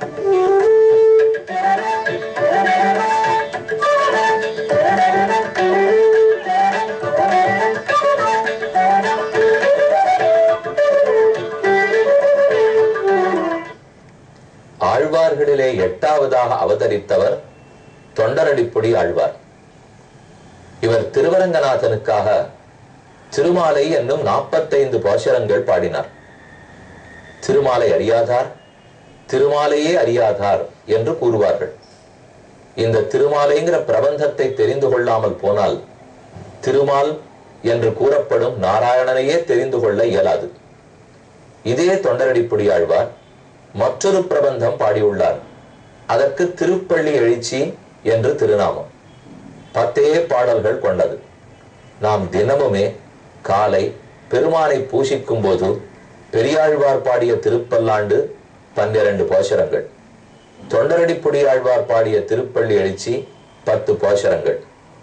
ஆழ்வார்களிலே எட்டாவதாக அவதரித்தவர் தொண்டரடிப்புடி ஆழ்வார் இவர் திருவரங்கநாதனுக்காக திருமாலை என்னும் நாற்பத்தைந்து பாசுரங்கள் பாடினார் திருமாலை அறியாதார் திருமாலையே அறியாதார் என்று கூறுவார்கள் இந்த திருமாலைங்கிற பிரபந்தத்தை தெரிந்து கொள்ளாமல் போனால் திருமால் என்று கூறப்படும் நாராயணனையே தெரிந்து கொள்ள இயலாது இதே தொண்டரடிப்புடி ஆழ்வார் மற்றொரு பிரபந்தம் பாடியுள்ளார் அதற்கு திருப்பள்ளி எழுச்சி என்று திருநாமம் பத்தே பாடல்கள் கொண்டது நாம் தினமுமே காலை பெருமானை பூசிக்கும் போது பெரியாழ்வார் பாடிய திருப்பல்லாண்டு பன்னிரண்டு போஷரங்கள் தொண்டரடிப்புடி ஆழ்வார் பாடிய திருப்பள்ளி எழுச்சி பத்து போஷரங்கள்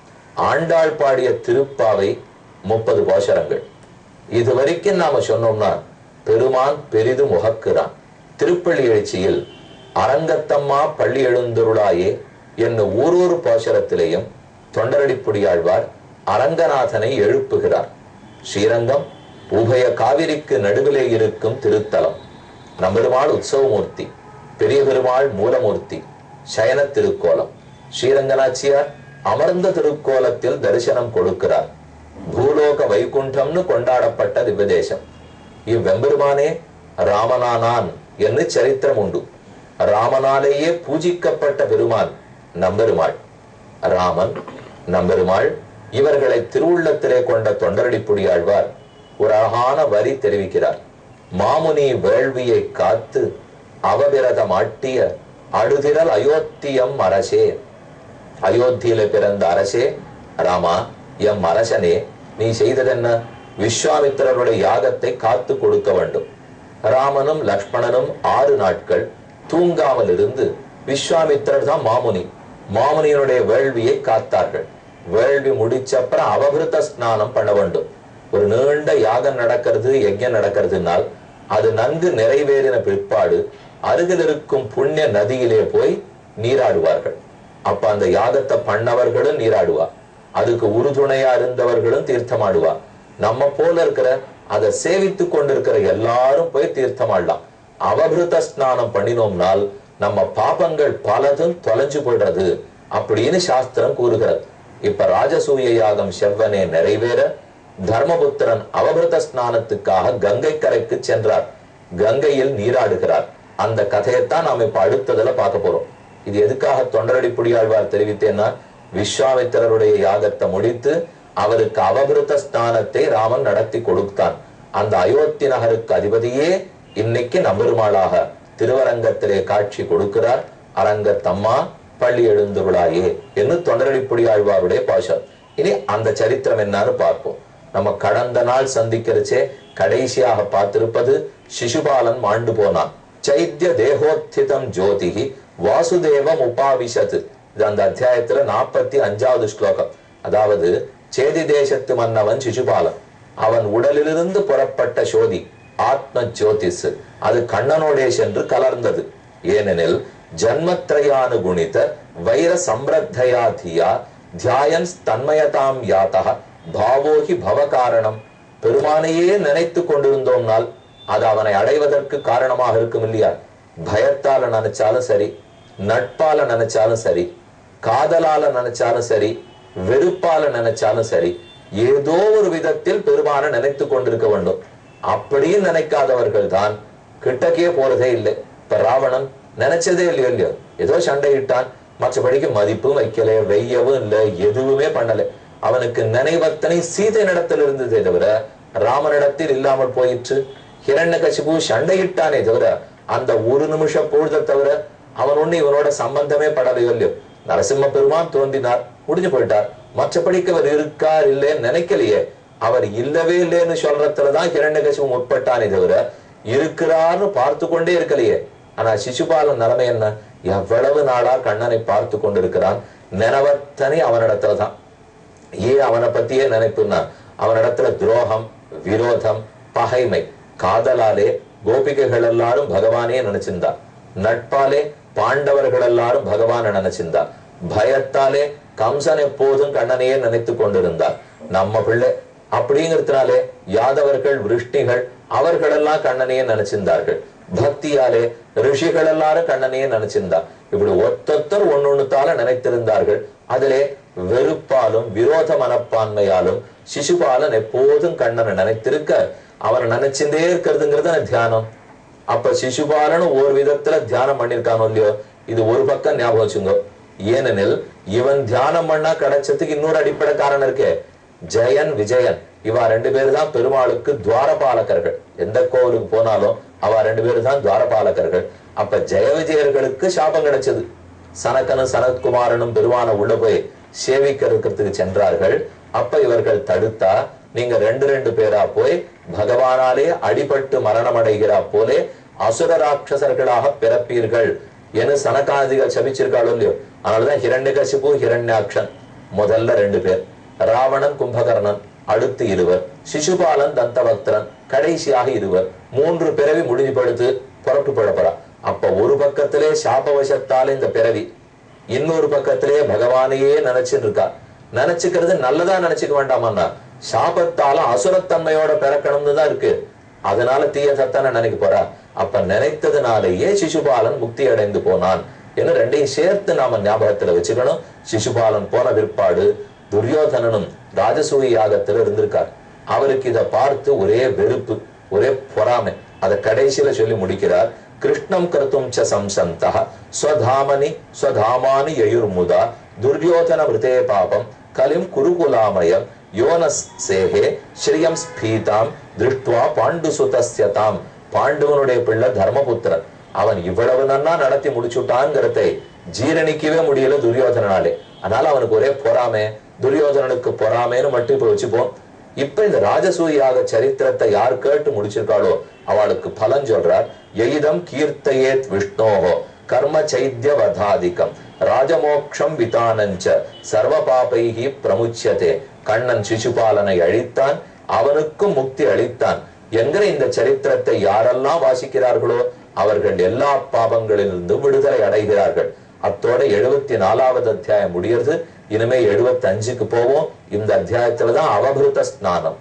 ஆண்டாள் பாடிய திருப்பாவை முப்பது போஷரங்கள் இது வரைக்கும் நாம சொன்னோம்னா பெருமான் பெரிதும் உகக்குறான் திருப்பள்ளி எழுச்சியில் அரங்கத்தம்மா பள்ளி எழுந்தருளாயே என்னும் ஓரொரு பாசுரத்திலேயும் தொண்டரடிப்புடியாழ்வார் அரங்கநாதனை எழுப்புகிறார் ஸ்ரீரங்கம் உபய காவிரிக்கு நடுவிலே இருக்கும் திருத்தலம் நம்பெருமாள் உற்சவமூர்த்தி பெரிய பெருமாள் மூலமூர்த்தி சயன திருக்கோலம் ஸ்ரீரங்கநாச்சியார் அமர்ந்த திருக்கோலத்தில் தரிசனம் கொடுக்கிறார் பூலோக வைகுண்டம்னு கொண்டாடப்பட்ட திவ்யதேசம் இவ்வெம்பெருமானே ராமனானான் என்று சரித்திரம் உண்டு ராமனாலேயே பூஜிக்கப்பட்ட பெருமான் நம்பெருமாள் ராமன் நம்பெருமாள் இவர்களை திருவுள்ளத்திலே கொண்ட தொண்டரடிப்புடி ஆழ்வார் ஒரு அழகான வரி தெரிவிக்கிறார் மாமுனி வேள்வியை காத்து அவபிரதம் ஆட்டிய அடுதிரல் அயோத்தியம் அரசே அயோத்தியில பிறந்த அரசே ராமா எம் அரசனே நீ செய்ததென்ன விஸ்வாமித்திரருடைய யாகத்தை காத்து கொடுக்க வேண்டும் ராமனும் லக்ஷ்மணனும் ஆறு நாட்கள் தூங்காமல் இருந்து விஸ்வாமித்திரர் தான் மாமுனி மாமுனியினுடைய வேள்வியை காத்தார்கள் வேள்வி முடிச்சப்புறம் அவபிருத்த ஸ்நானம் பண்ண வேண்டும் ஒரு நீண்ட யாகம் நடக்கிறது யஜ்யம் நடக்கிறதுனால் அது நன்கு நிறைவேறின பிற்பாடு அருகில் இருக்கும் புண்ணிய நதியிலே போய் நீராடுவார்கள் அப்ப அந்த யாகத்தை பண்ணவர்களும் நீராடுவா அதுக்கு உறுதுணையா இருந்தவர்களும் தீர்த்தமாடுவா நம்ம போல இருக்கிற அதை சேவித்து கொண்டிருக்கிற எல்லாரும் போய் தீர்த்தமாடலாம் அவபிருத ஸ்நானம் பண்ணினோம்னால் நம்ம பாபங்கள் பலதும் தொலைஞ்சு போயிடுறது அப்படின்னு சாஸ்திரம் கூறுகிறது இப்ப ராஜசூய யாகம் செவ்வனே நிறைவேற தர்மபுத்திரன் அவபிருத ஸ்நானத்துக்காக கங்கை கரைக்கு சென்றார் கங்கையில் நீராடுகிறார் அந்த கதையைத்தான் நாம இப்ப அடுத்ததுல பார்க்க போறோம் இது எதுக்காக தொண்டரடிப்புடியாழ்வார் தெரிவித்தேன்னா விஸ்வாமித்திரருடைய யாகத்தை முடித்து அவருக்கு அவபிருத்த ஸ்நானத்தை ராமன் நடத்தி கொடுத்தான் அந்த அயோத்தி நகருக்கு அதிபதியே இன்னைக்கு நம்பெருமாளாக திருவரங்கத்திலே காட்சி கொடுக்கிறார் அரங்கத்தம்மா பள்ளி எழுந்துருளாயே என்று தொண்டரடிப்புடி ஆழ்வாருடைய பாஷம் இனி அந்த சரித்திரம் என்னன்னு பார்ப்போம் நம்ம கடந்த நாள் சந்திக்கிறச்சே கடைசியாக பார்த்திருப்பது சிசுபாலன் மாண்டு போனான் சைத்திய தேகோத்திதம் ஜோதிகி வாசுதேவம் உபாவிஷத் இது அந்த அத்தியாயத்துல நாற்பத்தி அஞ்சாவது ஸ்லோகம் அதாவது சேதி தேசத்து மன்னவன் சிசுபாலன் அவன் உடலிலிருந்து புறப்பட்ட சோதி ஆத்ம ஜோதிஸ் அது கண்ணனோடே சென்று கலர்ந்தது ஏனெனில் ஜன்மத்ரயானுகுணித வைர சம்பிரத்தயா தியா தியாயன் தன்மயதாம் யாத்தக பாவோகி பவகாரணம் பெருமானையே நினைத்து கொண்டிருந்தோம்னால் அது அவனை அடைவதற்கு காரணமாக இருக்கும் இல்லையா பயத்தால நினைச்சாலும் சரி நட்பால நினைச்சாலும் சரி காதலால நினைச்சாலும் சரி வெறுப்பால நினைச்சாலும் சரி ஏதோ ஒரு விதத்தில் பெருமானை நினைத்து கொண்டிருக்க வேண்டும் அப்படியும் நினைக்காதவர்கள் தான் கிட்டக்கே போறதே இல்லை இப்ப ராவணன் நினைச்சதே இல்லையோ இல்லையோ ஏதோ சண்டையிட்டான் மற்றபடிக்கு மதிப்பும் வைக்கல வெய்யவும் இல்லை எதுவுமே பண்ணல அவனுக்கு நினைவத்தனை சீதை நடத்தில் இருந்ததே தவிர ராமனிடத்தில் இல்லாமல் போயிற்று ஹிரண்யகசிபு சண்டையிட்டானே தவிர அந்த ஒரு நிமிஷ பொழுதை தவிர அவன் ஒண்ணு இவனோட சம்பந்தமே படலையோ இல்லையோ நரசிம்ம பெருமான் தோன்றினார் முடிஞ்சு போயிட்டார் மற்றபடிக்கு அவர் இருக்கார் இல்லைன்னு நினைக்கலையே அவர் இல்லவே இல்லைன்னு சொல்றதுலதான் ஹிரண்யகசிபு முற்பட்டானே தவிர இருக்கிறார்னு பார்த்து கொண்டே இருக்கலையே ஆனா சிசுபாலன் நிலைமை என்ன எவ்வளவு நாளா கண்ணனை பார்த்து கொண்டிருக்கிறான் நினைவத்தனை அவனிடத்துல தான் ஏன் அவனை பத்தியே நினைப்புன்னா அவனிடத்துல துரோகம் விரோதம் பகைமை காதலாலே கோபிகைகள் எல்லாரும் பகவானே நினைச்சிருந்தா நட்பாலே பாண்டவர்கள் எல்லாரும் பகவானை நினைச்சிருந்தா பயத்தாலே கம்சன் எப்போதும் கண்ணனையே நினைத்து கொண்டிருந்தார் நம்ம பிள்ளை அப்படிங்கிறதுனாலே யாதவர்கள் விருஷ்ணிகள் அவர்களெல்லாம் கண்ணனையே நினைச்சிருந்தார்கள் பக்தியாலே ரிஷிகள் எல்லாரும் கண்ணனையே நினைச்சிருந்தா இப்படி ஒத்தொத்தர் ஒன்னொன்னுத்தால நினைத்திருந்தார்கள் அதிலே வெறுப்பாலும் விரோத மனப்பான்மையாலும் சிசுபாலன் எப்போதும் கண்ணனை நினைத்திருக்க அவனை நினைச்சுட்டே இருக்கிறதுங்கிறது தியானம் அப்ப சிசுபாலன் ஒரு விதத்துல தியானம் பண்ணிருக்கானோ இல்லையோ இது ஒரு பக்கம் ஞாபகம் வச்சுங்க ஏனெனில் இவன் தியானம் பண்ணா கிடைச்சதுக்கு இன்னொரு அடிப்படை காரணம் இருக்கே ஜெயன் விஜயன் இவா ரெண்டு பேர் தான் பெருமாளுக்கு துவாரபாலகர்கள் எந்த கோவிலுக்கு போனாலும் அவ ரெண்டு பேர் தான் துவாரபாலகர்கள் அப்ப ஜெய விஜயர்களுக்கு சாபம் கிடைச்சது சனக்கனும் சனத்குமாரனும் பெருமான உள்ள போய் சேவிக்கிறதுக்கு சென்றார்கள் அப்ப இவர்கள் தடுத்தா நீங்க ரெண்டு ரெண்டு பேரா போய் பகவானாலே அடிபட்டு மரணம் அடைகிறா போலே அசுர ராட்சசர்களாக பிறப்பீர்கள் என சனகாதிகள் சபிச்சிருக்காளோ இல்லையோ அதனாலதான் ஹிரண்யகசிபு ஹிரண்யாக்ஷன் முதல்ல ரெண்டு பேர் ராவணன் கும்பகர்ணன் அடுத்து இருவர் சிசுபாலன் தந்தபக்தரன் கடைசியாக இருவர் மூன்று பிறவி முடிஞ்சு படுத்து புறப்பட்டு போடப்படா அப்ப ஒரு பக்கத்திலே சாபவசத்தால இந்த பிறவி இன்னொரு பக்கத்திலே பகவானையே நினைச்சுட்டு இருக்கா நினைச்சுக்கிறது நல்லதா நினைச்சுக்க வேண்டாமன்னா சாபத்தால அசுரத்தன்மையோட பிறக்கணும்னு தான் இருக்கு அதனால தீய சத்தான நினைக்க போறா அப்ப நினைத்ததுனாலேயே சிசுபாலன் முக்தி அடைந்து போனான் என்று ரெண்டையும் சேர்த்து நாம ஞாபகத்துல வச்சுக்கணும் சிசுபாலன் போன பிற்பாடு துரியோதனனும் ராஜசூய யாகத்துல இருந்திருக்கார் அவருக்கு இதை பார்த்து ஒரே வெறுப்பு ஒரே பொறாமை அதை கடைசியில சொல்லி முடிக்கிறார் கிருஷ்ணம் கர்த்தும் ச சம்சந்தா ஸ்வதாமனி ஸ்வதாமானி யயுர்முதா துர்யோதன விருதே பாபம் கலிம் குருகுலாமயம் யோனஸ் சேகே ஸ்ரீயம் ஸ்பீதாம் திருஷ்டுவா பாண்டு சுதஸ்யதாம் பாண்டுவனுடைய பிள்ளை தர்மபுத்திரன் அவன் இவ்வளவு நன்னா நடத்தி முடிச்சுட்டான்ங்கிறதை ஜீரணிக்கவே முடியல துரியோதனாலே அதனால அவனுக்கு ஒரே பொறாமை துரியோதனனுக்கு பொறாமைன்னு மட்டும் இப்ப வச்சுப்போம் இப்ப இந்த ராஜசூயாக சரித்திரத்தை யார் கேட்டு முடிச்சிருக்காளோ அவளுக்கு பலன் சொல்றார் எயிதம் கீர்த்தயேத் விஷ்ணோஹோ கர்ம சைத்திய வதாதிகம் ராஜமோக்ஷம் விதானஞ்ச சர்வ பாபைகி பிரமுச்சியதே கண்ணன் சிசுபாலனை அழித்தான் அவனுக்கும் முக்தி அளித்தான் என்கிற இந்த சரித்திரத்தை யாரெல்லாம் வாசிக்கிறார்களோ அவர்கள் எல்லா பாபங்களிலிருந்து விடுதலை அடைகிறார்கள் அத்தோட எழுபத்தி நாலாவது அத்தியாயம் முடியறது இனிமே எழுபத்தி அஞ்சுக்கு போவோம் இந்த அத்தியாயத்துலதான் அவபிருத்த ஸ்நானம்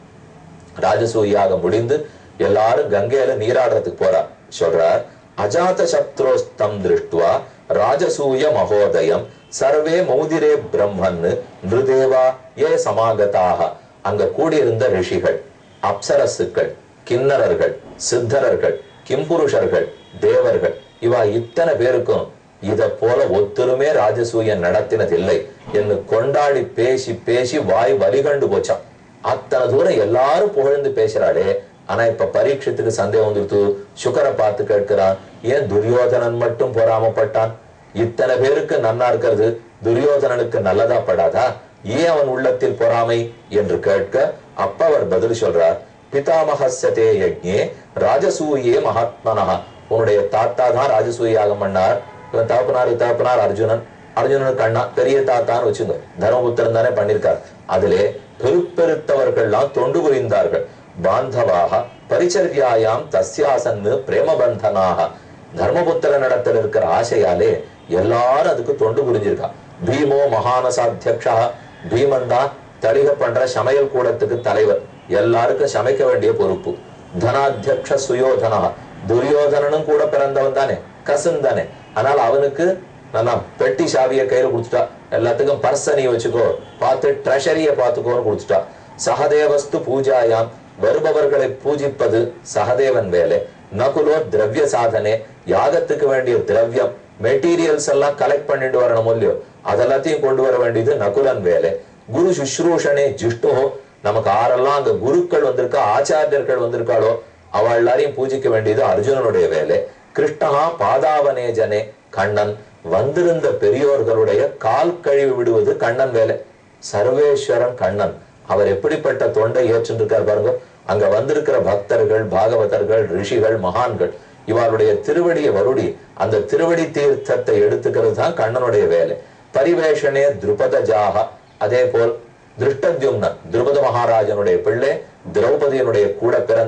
ராஜசூயாக முடிந்து எல்லாரும் கங்கையில நீராடுறதுக்கு போறார் சொல்றார் அஜாத சத்ரோஸ்தம் திருஷ்டுவா ராஜசூய மகோதயம் சர்வே மௌதிரே பிரம்மன் நிருதேவா ஏ சமாகதாக அங்க கூடியிருந்த ரிஷிகள் அப்சரசுக்கள் கிண்ணறர்கள் சித்தரர்கள் கிம்புருஷர்கள் தேவர்கள் இவா இத்தனை பேருக்கும் இத போல ஒத்துருமே ராஜசூயன் நடத்தினதில்லை என்று கொண்டாடி பேசி பேசி வாய் வலிகண்டு போச்சான் அத்தனை தூரம் எல்லாரும் புகழ்ந்து பேசுறாளே ஆனா இப்ப பரீட்சத்துக்கு சந்தேகம் வந்துருத்து சுக்கரை பார்த்து கேட்கிறான் ஏன் துரியோதனன் மட்டும் பொறாமப்பட்டான் இத்தனை பேருக்கு நன்னா இருக்கிறது துரியோதனனுக்கு நல்லதா படாதா ஏன் அவன் உள்ளத்தில் பொறாமை என்று கேட்க அப்ப அவர் பதில் சொல்றார் பிதாமகஸ்யதே யஜ்ஞே ராஜசூயே மகாத்மனஹ உன்னுடைய தாத்தா தான் ராஜசூய யாகம் பண்ணார் இவன் தாப்பனார் தாப்பனார் அர்ஜுனன் அர்ஜுனனுக்கு அண்ணா பெரிய தாத்தான்னு வச்சுங்க தர்மபுத்திரன் தானே பண்ணிருக்கார் அதிலே பெருப்பெருத்தவர்கள்லாம் தொண்டு புரிந்தார்கள் பாந்தவாக பரிச்சரியாயாம் தஸ்யாசன்னு பிரேமபந்தனாக தர்மபுத்திர நடத்தில் இருக்கிற ஆசையாலே எல்லாரும் அதுக்கு தொண்டு புரிஞ்சிருக்கா பீமோ மகானசாத்தியக்ஷா பீமன் தான் தளிக பண்ற சமையல் கூடத்துக்கு தலைவர் எல்லாருக்கும் சமைக்க வேண்டிய பொறுப்பு தனாத்தியக்ஷ சுயோதனா துரியோதனனும் கூட பிறந்தவன் தானே கசன் தானே ஆனால் அவனுக்கு நான் பெட்டி சாவிய கையில கொடுத்துட்டா எல்லாத்துக்கும் பர்ச நீ வச்சுக்கோ பார்த்து ட்ரெஷரிய பார்த்துக்கோன்னு கொடுத்துட்டா சகதேவஸ்து பூஜாயாம் வருபவர்களை பூஜிப்பது சகதேவன் வேலை நகுலோ திரவிய சாதனை யாகத்துக்கு வேண்டிய திரவியம் மெட்டீரியல்ஸ் எல்லாம் கலெக்ட் பண்ணிட்டு வரணும் இல்லையோ அதெல்லாத்தையும் கொண்டு வர வேண்டியது நகுலன் வேலை குரு சுஷ்ரூஷனே ஜிஷ்டோ நமக்கு ஆரெல்லாம் அங்க குருக்கள் வந்திருக்கா ஆச்சாரியர்கள் வந்திருக்காளோ அவ எல்லாரையும் பூஜிக்க வேண்டியது அர்ஜுனனுடைய வேலை கிருஷ்ணா பாதாவனே ஜனே கண்ணன் வந்திருந்த பெரியோர்களுடைய கால் கழுவி விடுவது கண்ணன் வேலை சர்வேஸ்வரன் கண்ணன் அவர் எப்படிப்பட்ட தொண்டை ஏற்றுருக்கார் பாருங்க அங்க வந்திருக்கிற பக்தர்கள் பாகவதர்கள் ரிஷிகள் மகான்கள் இவருடைய திருவடியை வருடி அந்த திருவடி தீர்த்தத்தை எடுத்துக்கிறது தான் கண்ணனுடைய வேலை பரிவேஷனே திருபத ஜாக அதே போல் திருஷ்டத்யும்னன் திருபத மகாராஜனுடைய பிள்ளை திரௌபதியினுடைய கூட பிறந்தவன்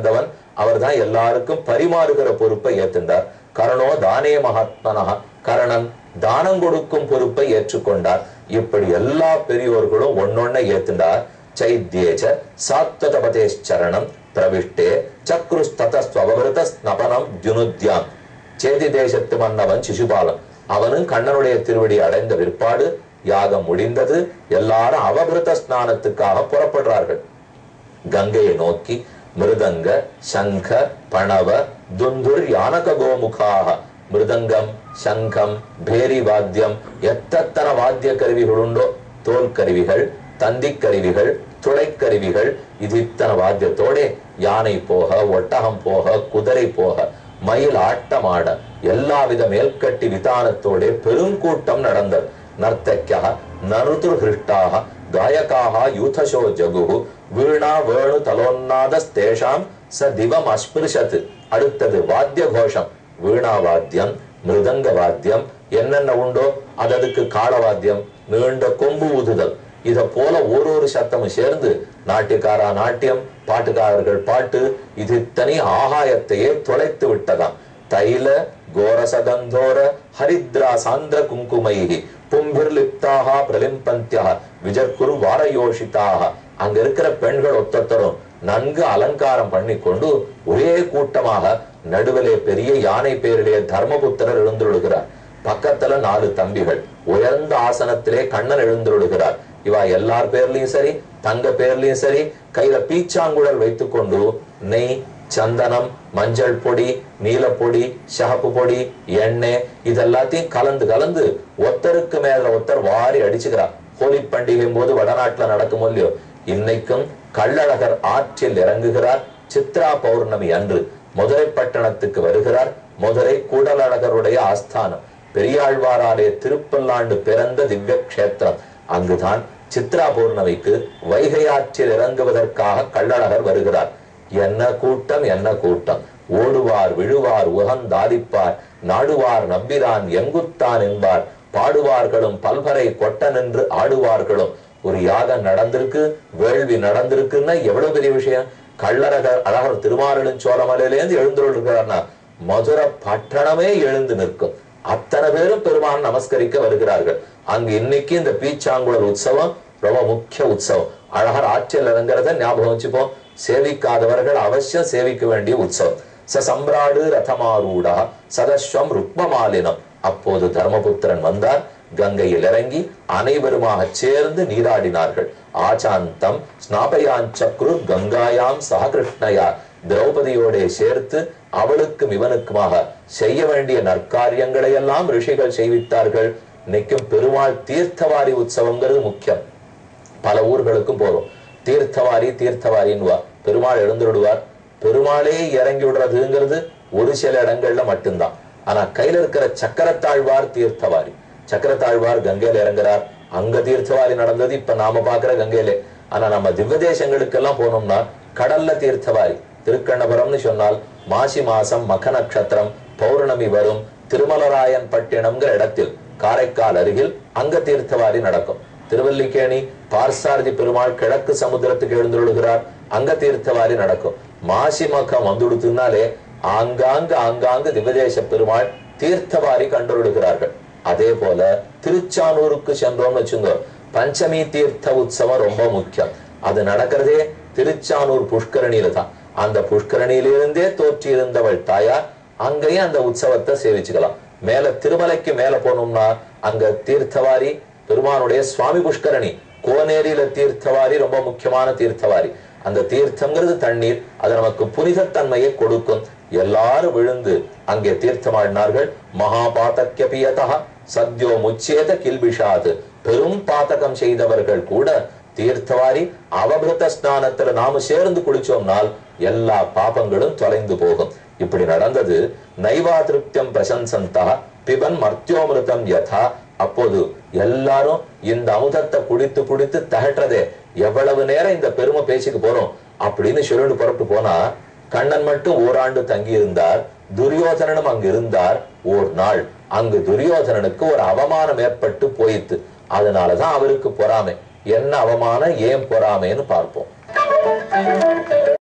அவர்தான் எல்லாருக்கும் பரிமாறுகிற பொறுப்பை ஏத்துண்டார் கரணோ தானே மகாத்மனா கரணன் தானம் கொடுக்கும் பொறுப்பை ஏற்றுக்கொண்டார் இப்படி எல்லா பெரியோர்களும் ஒன்னொன்னை ஏத்துண்டார் சைத்யேச்ச சாத்வதபதேச்சரணம் பிரவிஷ்டே சக்ருஸ்ததஸ்வபவிருத ஸ்னபனம் ஜுனுத்யாம் சேதி தேசத்து மன்னவன் சிசுபாலன் அவனும் கண்ணனுடைய திருவடி அடைந்த பிற்பாடு யாகம் முடிந்தது எல்லாரும் அவபிருத ஸ்நானத்துக்காக புறப்படுறார்கள் கங்கையை நோக்கி மிருதங்க சங்க பணவ துந்துர் யானக கோமுகாக மிருதங்கம் சங்கம் பேரி வாத்தியம் எத்தத்தன வாத்திய கருவிகள் உண்டோ தோல் கருவிகள் தந்தி கருவிகள் துளைக்கருவிகள் இது இத்தனை வாத்தியத்தோட யானை போக ஒட்டகம் போக குதிரை போக மயில் ஆட்டமாட எல்லாவித மேல்கட்டி விதானத்தோட பெருங்கூட்டம் நடந்தது நர்த்தக்கியா நருதுர்ஹிருஷ்டாக காயகாக யூதசோ ஜகுஹு வீணா வேணு தலோன்னாதஸ்தேஷாம் ச திவம் அஸ்பிருஷத் அடுத்தது வாத்திய கோஷம் வீணா வாத்தியம் மிருதங்க வாத்தியம் என்னென்ன உண்டோ அது அதுக்கு கால வாத்தியம் நீண்ட கொம்பு ஊதுதல் இத போல ஒரு ஒரு சத்தமும் சேர்ந்து நாட்டியக்காரா நாட்டியம் பாட்டுக்காரர்கள் பாட்டு இது தனி ஆகாயத்தையே தொலைத்து விட்டதாம் தைல கோரசகந்தோர ஹரித்ரா சாந்திர குங்குமைகி பும்பிர்லிப்தாக பிரலிம்பந்தியா விஜர்குரு வாரயோஷிதாக அங்க இருக்கிற பெண்கள் ஒத்தொத்தரும் நன்கு அலங்காரம் பண்ணி கொண்டு ஒரே கூட்டமாக நடுவிலே பெரிய யானை பேரிலே தர்மபுத்திரர் எழுந்துள்ளுகிறார் பக்கத்துல நாலு தம்பிகள் உயர்ந்த ஆசனத்திலே கண்ணன் எழுந்துள்ளுகிறார் இவா எல்லார் பேர்லயும் சரி தங்க பேர்லயும் சரி கையில பீச்சாங்குழல் வைத்துக்கொண்டு நெய் சந்தனம் மஞ்சள் பொடி நீலப்பொடி சிகப்பு பொடி எண்ணெய் இதெல்லாத்தையும் கலந்து கலந்து ஒத்தருக்கு மேல ஒத்தர் வாரி அடிச்சுக்கிறார் ஹோலி பண்டிகையும் போது வடநாட்டுல நடக்கும் இல்லையோ இன்னைக்கும் கள்ளழகர் ஆற்றில் இறங்குகிறார் சித்ரா பௌர்ணமி அன்று மதுரை பட்டணத்துக்கு வருகிறார் மதுரை கூடலழகருடைய ஆஸ்தானம் பெரியாழ்வாராலே திருப்பல்லாண்டு பிறந்த திவ்ய கஷேத்திரம் அங்குதான் சித்ரா பௌர்ணமிக்கு வைகை ஆற்றில் இறங்குவதற்காக கள்ளழகர் வருகிறார் என்ன கூட்டம் என்ன கூட்டம் ஓடுவார் விழுவார் உகந்தாதிப்பார் நாடுவார் நம்பிரான் எங்குத்தான் என்பார் பாடுவார்களும் பல்வரை கொட்ட நின்று ஆடுவார்களும் ஒரு யாகம் நடந்திருக்கு வேள்வி நடந்திருக்குன்னா எவ்வளவு பெரிய விஷயம் கள்ளழகர் அழகர் திருமாரலின் சோழமலையிலேருந்து எழுந்துள்ளார்னா மதுரை பட்டணமே எழுந்து நிற்கும் அத்தனை பேரும் பெருமான் நமஸ்கரிக்க வருகிறார்கள் அங்கு இன்னைக்கு இந்த பீச்சாங்குழல் உற்சவம் ரொம்ப முக்கிய உற்சவம் அழகர் ஆற்றில் இறங்குறத ஞாபகம் வச்சுப்போம் சேவிக்காதவர்கள் அவசியம் சேவிக்க வேண்டிய உற்சவம் ச சம்பிராடு ரதமாரூடா சதஸ்வம் ருக்மமாலினம் அப்போது தர்மபுத்திரன் வந்தார் கங்கையில் இறங்கி அனைவருமாக சேர்ந்து நீராடினார்கள் ஆச்சாந்தம் ஸ்நாபயாஞ்சக்ரு கங்காயாம் சக கிருஷ்ணயா திரௌபதியோட சேர்த்து அவளுக்கும் இவனுக்குமாக செய்ய வேண்டிய நற்காரியங்களை எல்லாம் ரிஷிகள் செய்வித்தார்கள் இன்னைக்கும் பெருமாள் தீர்த்தவாரி உற்சவங்கிறது முக்கியம் பல ஊர்களுக்கும் போறோம் தீர்த்தவாரி தீர்த்தவாரின்னுவா பெருமாள் எழுந்துடுவார் பெருமாளே இறங்கி விடுறதுங்கிறது ஒரு சில இடங்கள்ல மட்டும்தான் ஆனா கையில இருக்கிற சக்கரத்தாழ்வார் தீர்த்தவாரி சக்கரத்தாழ்வார் கங்கையில இறங்குறார் அங்க தீர்த்தவாரி நடந்தது இப்ப நாம பாக்குற கங்கையிலே ஆனா நம்ம திவ்ய தேசங்களுக்கெல்லாம் போனோம்னா கடல்ல தீர்த்தவாரி திருக்கண்ணபுரம்னு சொன்னால் மாசி மாசம் மக நட்சத்திரம் பௌர்ணமி வரும் திருமலராயன் பட்டினம்ங்கிற இடத்தில் காரைக்கால் அருகில் அங்க தீர்த்தவாரி நடக்கும் திருவல்லிக்கேணி பார்சாரதி பெருமாள் கிழக்கு சமுத்திரத்துக்கு எழுந்துள்ளுகிறார் அங்க தீர்த்தவாரி நடக்கும் மாசி மகம் வந்துடுத்துனாலே ஆங்காங்கு ஆங்காங்கு திவதேச பெருமாள் தீர்த்தவாரி கண்டுள்ளுகிறார்கள் அதே போல திருச்சானூருக்கு சென்றோம்னு வச்சுங்க பஞ்சமி தீர்த்த உற்சவம் ரொம்ப முக்கியம் அது நடக்கிறதே திருச்சானூர் புஷ்கரணியில தான் அந்த புஷ்கரணியிலிருந்தே தோற்றி இருந்தவள் தாயார் அங்கேயும் அந்த உற்சவத்தை சேவிச்சுக்கலாம் மேல திருமலைக்கு மேல போனோம்னா அங்க தீர்த்தவாரி பெருமானுடைய சுவாமி புஷ்கரணி கோனேரியில தீர்த்தவாரி ரொம்ப முக்கியமான தீர்த்தவாரி அந்த தீர்த்தங்கிறது தண்ணீர் அது நமக்கு புனிதத்தன்மையை கொடுக்கும் எல்லாரும் விழுந்து அங்கே தீர்த்தமாடினார்கள் மகா பாத்தக்கியபியதா சத்யோ முச்சேத கில்பிஷாது பெரும் பாத்தகம் செய்தவர்கள் கூட தீர்த்தவாரி அவபிருத்த ஸ்நானத்துல நாம சேர்ந்து குளிச்சோம்னால் எல்லா பாபங்களும் தொலைந்து போகும் இப்படி நடந்தது நைவா திருப்தியம் பிரசன்சந்தா பிபன் மர்த்தியோமிருதம் யதா அப்போது எல்லாரும் இந்த அமுதத்தை குடித்து குடித்து தகற்றதே எவ்வளவு நேரம் இந்த பெருமை பேசிக்கு போறோம் அப்படின்னு சொல்லிட்டு புறப்பட்டு போனா கண்ணன் மட்டும் ஓராண்டு தங்கி இருந்தார் துரியோதனனும் அங்கு இருந்தார் ஓர் நாள் அங்கு துரியோதனனுக்கு ஒரு அவமானம் ஏற்பட்டு போயித்து அதனாலதான் அவருக்கு பொறாமை என்ன அவமானம் ஏன் பொறாமைன்னு பார்ப்போம்